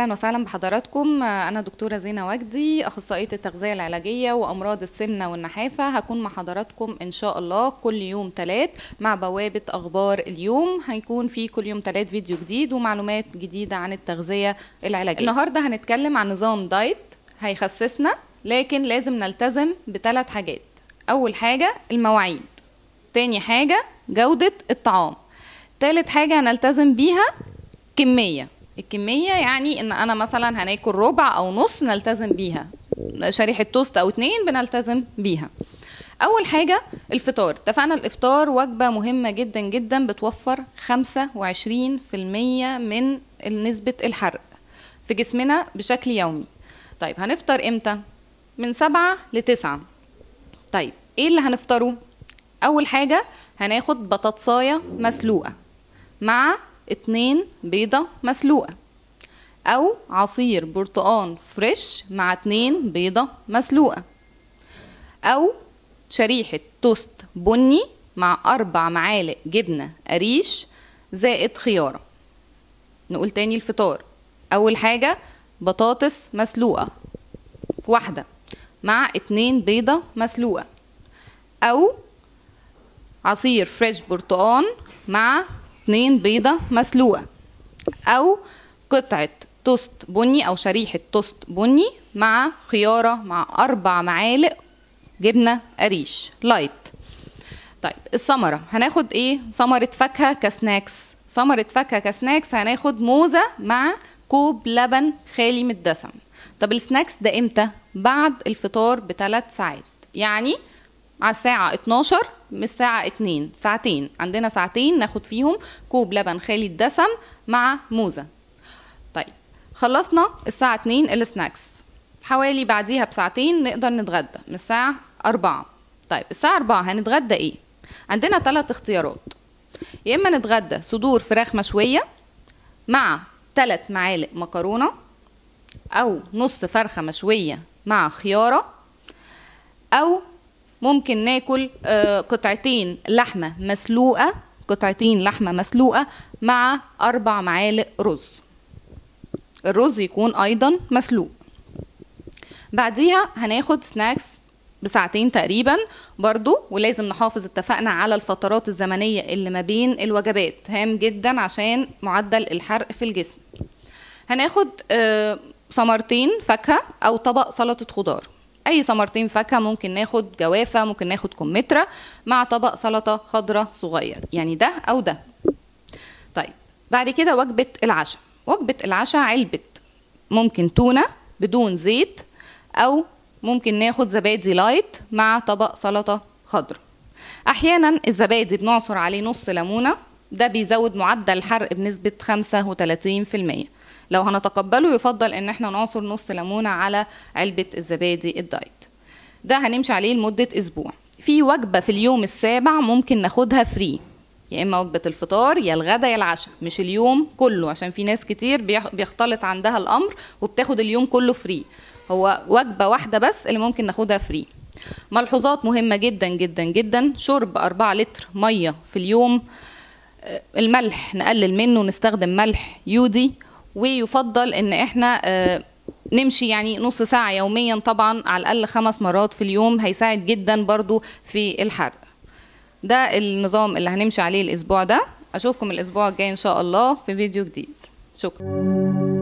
اهلا وسهلا بحضراتكم انا دكتوره زينه وجدي اخصائيه التغذيه العلاجيه وامراض السمنه والنحافه هكون مع حضراتكم ان شاء الله كل يوم ثلاث مع بوابه اخبار اليوم هيكون في كل يوم ثلاث فيديو جديد ومعلومات جديده عن التغذيه العلاجيه النهارده هنتكلم عن نظام دايت هيخسسنا لكن لازم نلتزم بثلاث حاجات اول حاجه المواعيد تاني حاجه جوده الطعام تالت حاجه هنلتزم بيها كميه الكمية يعني ان انا مثلا هناكل ربع او نص نلتزم بيها شريحة توست او اتنين بنلتزم بيها اول حاجة الفطار اتفقنا الافطار وجبة مهمة جدا جدا بتوفر 25% من نسبة الحرق في جسمنا بشكل يومي طيب هنفطر امتى من سبعة لتسعة طيب ايه اللي هنفطره اول حاجة هناخد بطاطساية مسلوقة مع اتنين بيضة مسلوقة أو عصير برتقان فريش مع اتنين بيضة مسلوقة أو شريحة توست بني مع أربع معالق جبنة قريش زائد خيارة نقول تاني الفطار أول حاجة بطاطس مسلوقة واحدة مع اتنين بيضة مسلوقة أو عصير فريش برتقان مع اتنين بيضة مسلوقة أو قطعة توست بني أو شريحة توست بني مع خيارة مع أربع معالق جبنة قريش لايت طيب الثمرة هناخد ايه ثمرة فاكهة كسناكس ثمرة فاكهة كسناكس هناخد موزة مع كوب لبن خالي من الدسم طب السناكس ده امتى بعد الفطار بثلاث ساعات يعني على الساعة 12 من الساعة 2 ساعتين عندنا ساعتين ناخد فيهم كوب لبن خالي الدسم مع موزة طيب خلصنا الساعة 2 السناكس حوالي بعديها بساعتين نقدر نتغدى من الساعة 4 طيب الساعة 4 هنتغدى ايه عندنا ثلاث اختيارات يا اما نتغدى صدور فراخ مشوية مع ثلاث معالق مكرونة او نص فرخة مشوية مع خيارة او ممكن ناكل قطعتين لحمة مسلوقة قطعتين لحمة مسلوقة مع أربع معالق رز الرز يكون أيضا مسلوق بعديها هناخد سناكس بساعتين تقريبا برضو ولازم نحافظ اتفقنا على الفترات الزمنية اللي ما بين الوجبات هام جدا عشان معدل الحرق في الجسم هناخد ثمرتين فاكهة أو طبق سلطة خضار اي ثمرتين فاكهه ممكن ناخد جوافه ممكن ناخد كمثرى مع طبق سلطه خضراء صغير يعني ده او ده طيب بعد كده وجبه العشاء وجبه العشاء علبه ممكن تونه بدون زيت او ممكن ناخد زبادي لايت مع طبق سلطه خضراء احيانا الزبادي بنعصر عليه نص ليمونه ده بيزود معدل الحرق بنسبه 35% لو هنتقبله يفضل ان احنا نعصر نص ليمونه على علبه الزبادي الدايت ده هنمشي عليه لمده اسبوع في وجبه في اليوم السابع ممكن ناخدها فري يا اما وجبه الفطار يا الغدا يا العشاء مش اليوم كله عشان في ناس كتير بيختلط عندها الامر وبتاخد اليوم كله فري هو وجبه واحده بس اللي ممكن ناخدها فري ملحوظات مهمه جدا جدا جدا شرب 4 لتر ميه في اليوم الملح نقلل منه نستخدم ملح يودي ويفضل ان احنا نمشي يعني نص ساعة يوميا طبعا على الأقل خمس مرات في اليوم هيساعد جدا برضو في الحرق ده النظام اللي هنمشي عليه الأسبوع ده أشوفكم الأسبوع الجاي إن شاء الله في فيديو جديد شكرا